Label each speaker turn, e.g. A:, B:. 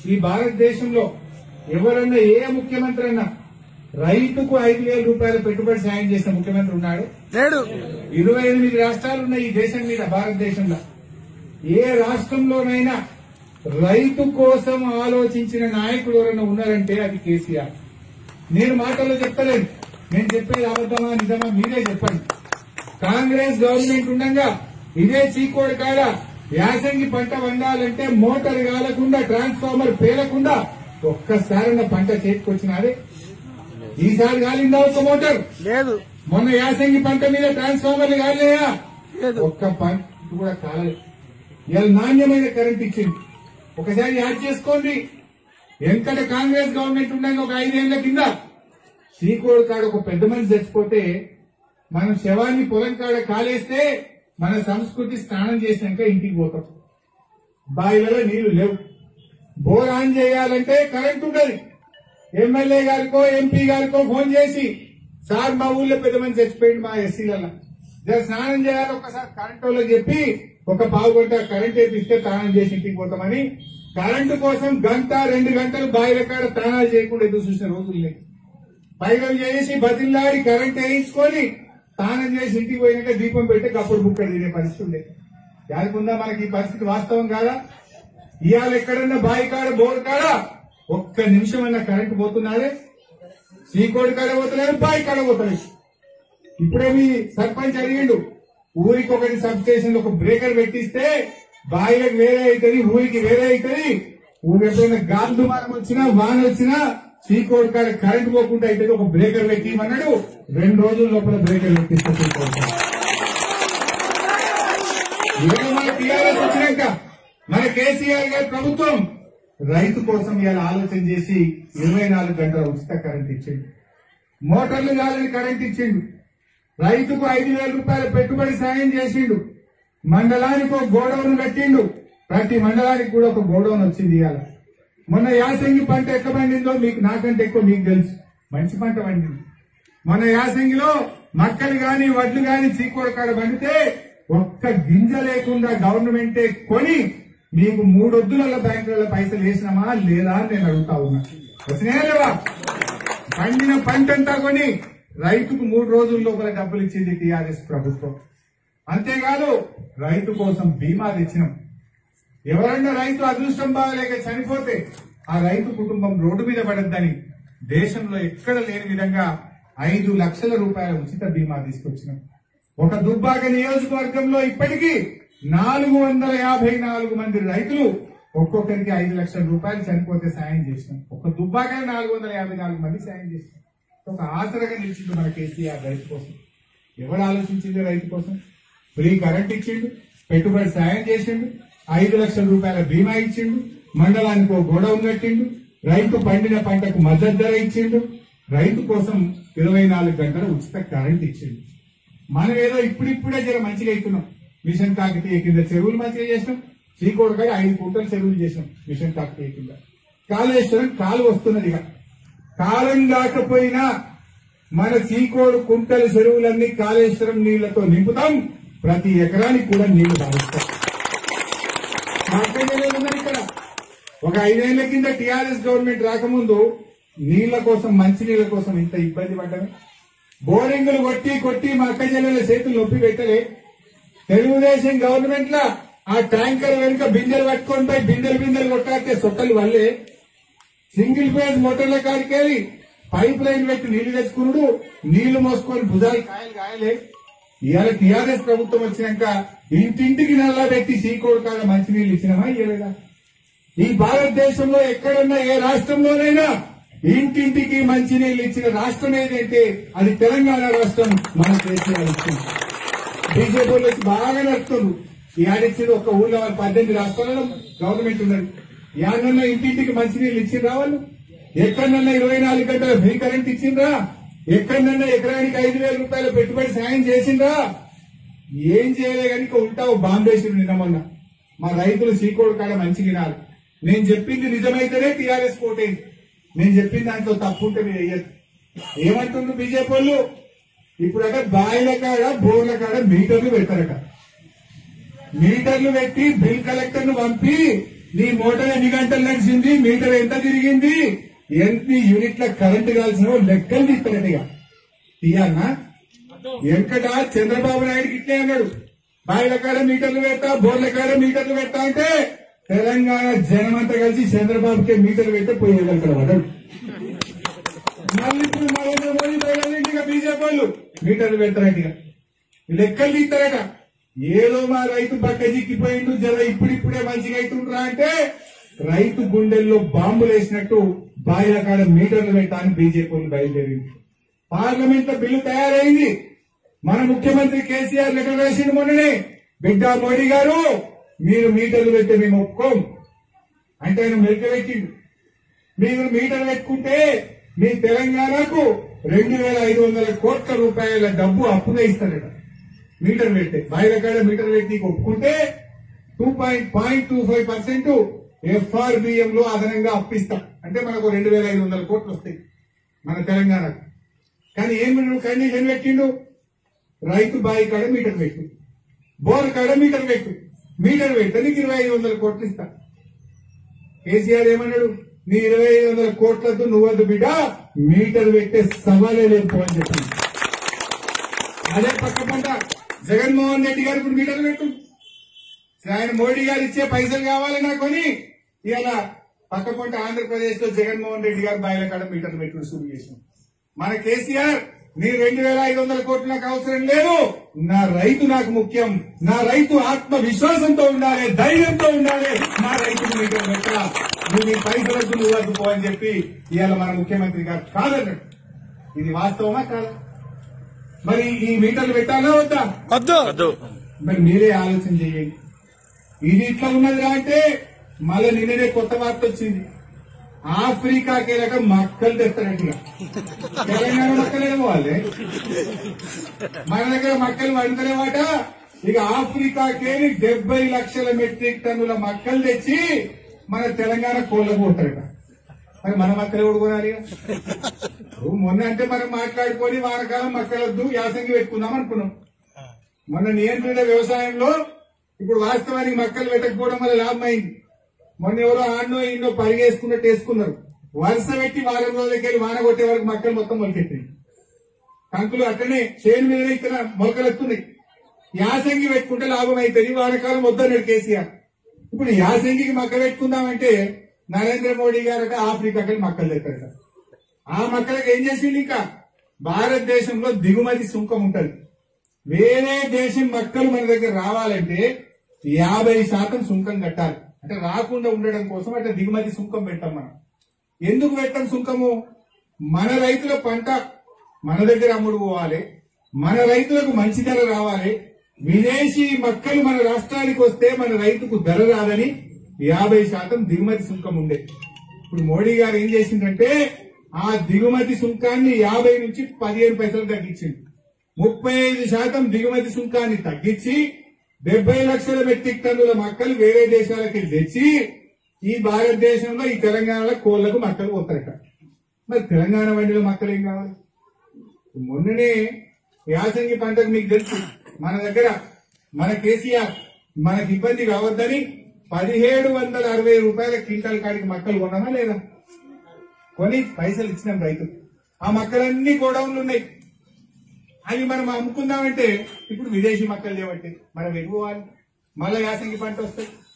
A: ఈ భారతదేశంలో ఎవరన్నా ఏ ముఖ్యమంత్రి అన్నా రైతుకు ఐదు వేల రూపాయల పెట్టుబడి సాయం చేసిన ముఖ్యమంత్రి ఉన్నాడు
B: లేడు
A: ఇరవై ఎనిమిది రాష్ట్రాలు ఉన్నాయి ఈ దేశం మీద భారతదేశంలో ఏ రాష్ట్రంలోనైనా రైతు కోసం ఆలోచించిన నాయకుడు ఎవరైనా ఉన్నారంటే అది కేసీఆర్ నేను మాటల్లో చెప్తలేను నేను చెప్పేది అబద్ధమా నిజమా మీరే చెప్పండి కాంగ్రెస్ గవర్నమెంట్ ఉండగా ఇదే చీకోడి కాడ యాసంగి పంట వండాలంటే మోటార్ కాలకుండా ట్రాన్స్ఫార్మర్ పేలకుండా ఒక్కసారన్న పంట చేతికొచ్చినారే ఈసారి కాలిందా ఒక మోటార్
B: లేదు
A: మొన్న యాసంగి పంట మీద ట్రాన్స్ఫార్మర్లు కాలేయా
B: లేదు
A: ఒక్క పంట కూడా కాలేదు ఇవాళ నాణ్యమైన కరెంట్ ఇచ్చింది ఒకసారి యాడ్ చేసుకోండి వెంకట కాంగ్రెస్ గవర్నమెంట్ ఉండగా ఒక ఐదేళ్ల కింద శ్రీకోడు కాడ ఒక పెద్ద మనిషి చచ్చిపోతే మనం శవాన్ని పొలం కాడ కాలేస్తే మన సంస్కృతి స్నానం చేసినాక ఇంటికి పోతాం బావిలలో నీళ్లు లేవు బోర్ ఆన్ చేయాలంటే కరెంట్ ఉండదు ఎమ్మెల్యే గారికో ఎంపీ గారికో ఫోన్ చేసి సార్ మా ఊళ్ళో పెద్ద మంది చచ్చిపోయింది మా ఎస్సీలలో జర స్నానం చేయాలి ఒకసారి కరెంట్ వాళ్ళకి చెప్పి ఒక పావు గంట కరెంట్ వేపిస్తే స్నానం చేసి ఇంటికి పోతామని కరెంటు కోసం గంట రెండు గంటలు బావిల కాడ స్నానాలు చేయకుండా ఎదురు చూసిన రోజులు లేవు పైగా చేసి బతిల్లాడి కరెంట్ వేయించుకొని స్నానం చేసి ఇంటికి పోయినాక దీపం పెట్టి అప్పుడు బుక్కడ తినే పరిస్థితి ఉంది యాదకుందా మనకి ఈ పరిస్థితి వాస్తవం కాదా ఇవాళ ఎక్కడన్నా బావి కాడ బోర్ కాడ ఒక్క నిమిషం అన్న కరెంట్ పోతున్నారే శ్రీకోడి కాడ పోతలేదు బావి కాడ పోతలేదు ఇప్పుడే మీ సర్పంచ్ అడిగిండు ఊరికి ఒకటి సబ్ స్టేషన్ ఒక బ్రేకర్ పెట్టిస్తే బావిలకు వేరే అవుతుంది ఊరికి వేరే అవుతుంది ఊరికి ఎప్పుడైనా గాలి దుమారం వచ్చినా వాన వచ్చినా శ్రీకోడి కాడ కరెంట్ పోకుండా అయితే ఒక బ్రేకర్ పెట్టిమన్నాడు రెండు రోజుల లోపల బ్రేకర్ పెట్టిస్తే శ్రీకోడి కాడ. ఇవాళ మన టీఆర్ఎస్ వచ్చినాక మన కేసీఆర్ గారి ప్రభుత్వం రైతు కోసం ఇవాళ ఆలోచన చేసి ఇరవై నాలుగు గంటల ఉచిత కరెంట్ ఇచ్చిండు మోటార్లు కాలని కరెంట్ ఇచ్చిండు రైతుకు ఐదు వేల రూపాయల పెట్టుబడి సాయం చేసిండు మండలానికి ఒక గోడౌన్ కట్టిండు ప్రతి మండలానికి కూడా ఒక గోడౌన్ వచ్చింది ఇవాళ మొన్న యాసంగి పంట ఎక్కడ పండిందో మీకు నాకంటే ఎక్కువ మీకు తెలుసు మంచి పంట పండింది మన యాసంగిలో మక్కలు గాని వడ్లు గాని చీకోడ కాడ పండితే ఒక్క గింజ లేకుండా గవర్నమెంటే కొని మీకు మూడొద్దుల బ్యాంకులలో పైసలు వేసినామా లేదా అని నేను అడుగుతా ఉన్నా వచ్చినాయా లేవా పండిన పంటంతా కొని రైతుకు మూడు రోజుల లోపల డబ్బులు ఇచ్చింది టీఆర్ఎస్ ప్రభుత్వం అంతేకాదు రైతు కోసం బీమా తెచ్చినాం ఎవరన్నా రైతు అదృష్టం బాగలేక చనిపోతే ఆ రైతు కుటుంబం రోడ్డు మీద పడద్దని దేశంలో ఎక్కడ లేని విధంగా ఐదు లక్షల రూపాయల ఉచిత బీమా తీసుకొచ్చినాం ఒక దుబ్బాక నియోజకవర్గంలో ఇప్పటికీ నాలుగు వందల యాభై నాలుగు మంది రైతులు ఒక్కొక్కరికి ఐదు లక్షల రూపాయలు చనిపోతే సాయం చేసినాం ఒక దుబ్బాక నాలుగు వందల యాభై నాలుగు మంది సాయం చేసినాం ఒక ఆసరగా నిలిచింది మన కేసీఆర్ రైతు కోసం ఎవరు ఆలోచించింది రైతు కోసం ఫ్రీ కరెంట్ ఇచ్చిండు పెట్టుబడి సాయం చేసిండు ఐదు లక్షల రూపాయల బీమా ఇచ్చిండు మండలానికి ఒక గోడౌన్ కట్టిండు రైతు పండిన పంటకు మద్దతు ధర ఇచ్చిండు రైతు కోసం ఇరవై నాలుగు గంటల ఉచిత కరెంట్ ఇచ్చిండు మనం ఏదో ఇప్పుడిప్పుడే జర మంచిగా అవుతున్నాం మిషన్ కాకతీయ కింద చెరువులు మంచిగా చేసినాం శ్రీకోడకాయ ఐదు పూటలు చెరువులు చేసినాం మిషన్ కాకతీయ కింద కాళేశ్వరం కాలు వస్తున్నది ఇక కాలం కాకపోయినా మన చీకోడు కుంటల చెరువులన్నీ కాళేశ్వరం నీళ్లతో నింపుతాం ప్రతి ఎకరానికి కూడా నీళ్లు భావిస్తాం మాట్లాడేది ఉన్నది ఇక్కడ ఒక ఐదేళ్ల కింద టీఆర్ఎస్ గవర్నమెంట్ రాకముందు నీళ్ల కోసం మంచి నీళ్ల కోసం ఇంత ఇబ్బంది పడ్డాము బోరింగులు కొట్టి కొట్టి మా అక్క చెల్లెల చేతులు నొప్పి పెట్టలే తెలుగుదేశం గవర్నమెంట్ లా ఆ ట్యాంకర్ వెనుక బిందెలు పట్టుకొని పోయి బిందెలు బిందెలు కొట్టాకే సొట్టలు వల్లే సింగిల్ ఫేజ్ మోటార్ల కాడికెళ్ళి పైప్ లైన్ పెట్టి నీళ్లు తెచ్చుకున్నాడు నీళ్లు మోసుకొని భుజాలు కాయలు కాయలే ఇవాళ టీఆర్ఎస్ ప్రభుత్వం వచ్చినాక ఇంటింటికి నల్లా పెట్టి సీకోడు కాడ మంచినీళ్ళు ఇచ్చినామా ఇవ్వలేదా ఈ భారతదేశంలో ఎక్కడన్నా ఏ రాష్ట్రంలోనైనా ఇంటింటికి మంచినీళ్ళు ఇచ్చిన రాష్ట్రం ఏదైతే అది తెలంగాణ రాష్ట్రం మన కేసీఆర్ ఇచ్చింది బీజేపీ వాళ్ళు వచ్చి బాగా నడుస్తున్నారు ఈ ఆడిచ్చేది ఒక ఊళ్ళో వాళ్ళు పద్దెనిమిది రాష్ట్రాలలో గవర్నమెంట్ ఉన్నది యాడన్నా ఇంటింటికి మంచినీళ్ళు ఇచ్చిండ్రా వాళ్ళు ఎక్కడన్నా ఇరవై నాలుగు గంటల ఫ్రీ కరెంట్ ఇచ్చిండ్రా ఎక్కడన్నా ఎకరానికి ఐదు వేల రూపాయల పెట్టుబడి సాయం చేసిండ్రా ఏం చేయలే కనుక ఉంటావు బాంబేశ్వరుడు నిన్న మొన్న మా రైతులు సీకోడు కాడ మంచి వినాలి నేను చెప్పింది నిజమైతేనే టీఆర్ఎస్ కోటేది నేను చెప్పిన దాంట్లో తప్పు ఉంటే మీరు వేయద్దు ఏమంటుండ్రు బీజేపీ వాళ్ళు ఇప్పుడట బాయిల కాడ బోర్ల కాడ మీటర్లు పెడతారట మీటర్లు పెట్టి బిల్ కలెక్టర్ ను పంపి నీ మోటార్ ఎన్ని గంటలు నడిచింది మీటర్ ఎంత తిరిగింది ఎన్ని యూనిట్ల కరెంటు కాల్సిన లెక్కలు తీస్తారట తీయన్నా వెంకట చంద్రబాబు నాయుడు ఇట్లే అన్నాడు బాయిల కాడ మీటర్లు పెట్టా బోర్ల కాడ మీటర్లు పెట్టా అంటే తెలంగాణ జనమంతా కలిసి చంద్రబాబుకే మీటర్లు పెట్టే పోయేది అక్కడ పడ్డాడు మళ్ళీ ఇప్పుడు నరేంద్ర మోడీ బయలుదేరింటిగా బీజేపీ వాళ్ళు మీటర్లు పెడతారట లెక్కలు తీస్తారట ఏదో మా రైతు పక్క చిక్కిపోయిండు జర ఇప్పుడిప్పుడే మంచిగా అవుతుండ్రా అంటే రైతు గుండెల్లో బాంబులు వేసినట్టు బాయిల కాడ మీటర్లు పెట్టాలని బీజేపీ వాళ్ళు బయలుదేరింది పార్లమెంట్ లో బిల్లు తయారైంది మన ముఖ్యమంత్రి కేసీఆర్ లెటర్ రాసిండు మొన్ననే బిడ్డ మోడీ గారు మీరు మీటర్లు పెడితే మేము ఒప్పుకోం అంటే ఆయన మెలిక పెట్టిండు మీరు మీటర్ పెట్టుకుంటే మీ తెలంగాణకు రెండు వేల ఐదు వందల కోట్ల రూపాయల డబ్బు అప్పుగా ఇస్తారట మీటర్ పెడితే బాయిల కాడ మీటర్ పెట్టి ఒప్పుకుంటే two point point two five percent FRBM లో అదనంగా అప్పిస్తాం అంటే మనకు రెండు వేల ఐదు వందల కోట్లు వస్తాయి మన తెలంగాణకు కానీ ఏం కండిషన్ పెట్టిండు రైతు బాయి కాడ మీటర్ పెట్టు బోర్ కాడ మీటర్ పెట్టు మీటర్ పెడితే నీకు ఇరవై ఐదు వందల కోట్లు ఇస్తా కేసీఆర్ ఏమన్నాడు నీ ఇరవై ఐదు వందల కోట్లతో నువ్వద్దు బిడ్డ మీటర్ పెట్టే సవాలే లేదు పో అని చెప్పింది అదే పక్క పంట జగన్మోహన్ రెడ్డి గారు ఇప్పుడు మీటర్ పెట్టు ఆయన మోడీ గారు ఇచ్చే పైసలు కావాలి నాకొని ఇలా పక్క పంట ఆంధ్రప్రదేశ్ లో జగన్మోహన్ రెడ్డి గారు బాయిల కాడ మీటర్లు పెట్టుకుని శురు చేసినాం మన కేసీఆర్ నీ రెండు వేల ఐదు వందల కోట్లు నాకు అవసరం లేదు నా రైతు నాకు ముఖ్యం నా రైతు ఆత్మ విశ్వాసంతో ఉండాలి ధైర్యంతో ఉండాలి నా రైతుకు మీటర్ పెట్టా నువ్వు నీ పైసలకు నువ్వు వద్దుకో అని చెప్పి ఇవాళ మన ముఖ్యమంత్రి గారు కాదన్నాడు ఇది వాస్తవమా కాదా మరి ఈ మీటర్లు పెట్టాలా వద్దా
B: వద్దు
A: మరి మీరే ఆలోచన చేయండి ఇది ఇట్లా ఉన్నది అంటే మళ్ళీ నిన్ననే కొత్త వార్త వచ్చింది ఆఫ్రికాకి వెళ్ళక మక్కలు తెస్తారట్టుగా తెలంగాణ మక్కలేమో వాళ్ళే మన దగ్గర మక్కలు వండుతలేమాట ఇక ఆఫ్రికాకి డెబ్బై లక్షల మెట్రిక్ టన్నుల మక్కలు తెచ్చి మన తెలంగాణ కోళ్ళకు పోతారట మరి మన మక్కలు కూడా కొనాలి ఇక? ఇప్పుడు మొన్న అంటే మనం మాట్లాడుకొని వానకాలం మక్కలొద్దు యాసంగి పెట్టుకుందాం అనుకున్నాం మన నియంత్రిత వ్యవసాయంలో ఇప్పుడు వాస్తవానికి మక్కలు పెట్టకపోవడం వల్ల లాభం అయింది మొన్న ఎవరో ఆన్నో ఈన్నో పరిగేసుకున్నట్టు వేసుకున్నారు వరుస పెట్టి వారం రోజులకి వెళ్ళి వాన కొట్టే వరకు మక్కలు మొత్తం మొలకెత్తాయి కంకులు అట్లనే చేను మీద ఇక్కడ మొలకలు వస్తున్నాయి యాసంగి పెట్టుకుంటే లాభం అవుతుంది వానకాలం వద్దన్నాడు కేసీఆర్ ఇప్పుడు యాసంగికి మక్క పెట్టుకుందామంటే నరేంద్ర మోడీ గారట ఆఫ్రికాకి మక్కలు తెస్తారట ఆ మక్కలకు ఏం చేసిండు ఇంకా భారతదేశంలో దిగుమతి సుంకం ఉంటది వేరే దేశం మక్కలు మన దగ్గర రావాలంటే యాభై శాతం సుంకం కట్టాలి అంటే రాకుండా ఉండడం కోసం అంటే దిగుమతి సుంకం పెట్టాం మనం ఎందుకు పెట్టం సుంకము మన రైతుల పంట మన దగ్గర అమ్ముడు పోవాలి మన రైతులకు మంచి ధర రావాలి విదేశీ మక్కలు మన రాష్ట్రానికి వస్తే మన రైతుకు ధర రాదని యాభై శాతం దిగుమతి సుంకం ఉండే ఇప్పుడు మోడీ గారు ఏం చేసిందంటే ఆ దిగుమతి సుంకాన్ని యాభై నుంచి పదిహేను పైసలు తగ్గించింది ముప్పై ఐదు శాతం దిగుమతి సుంకాన్ని తగ్గించి డెబ్బై లక్షల మెట్రిక్ టన్నుల మక్కలు వేరే దేశాలకి తెచ్చి ఈ భారతదేశంలో ఈ తెలంగాణలో కోళ్లకు మక్కలు పోతారట మరి తెలంగాణ వండిలో మక్కలు ఏం కావాలి మొన్ననే యాసంగి పంటకు మీకు తెలుసు మన దగ్గర మన కేసీఆర్ మనకి ఇబ్బంది కావద్దని పదిహేడు వందల అరవై రూపాయల క్వింటాల్ కాడికి మక్కలు కొన్నామా లేదా కొని పైసలు ఇచ్చినాం రైతు ఆ మక్కలన్నీ గోడౌన్లు ఉన్నాయి అవి మనం అమ్ముకుందామంటే ఇప్పుడు విదేశీ మక్కలు చేయబట్టి మనం ఎగువాలి మళ్ళీ యాసంగి పంట వస్తుంది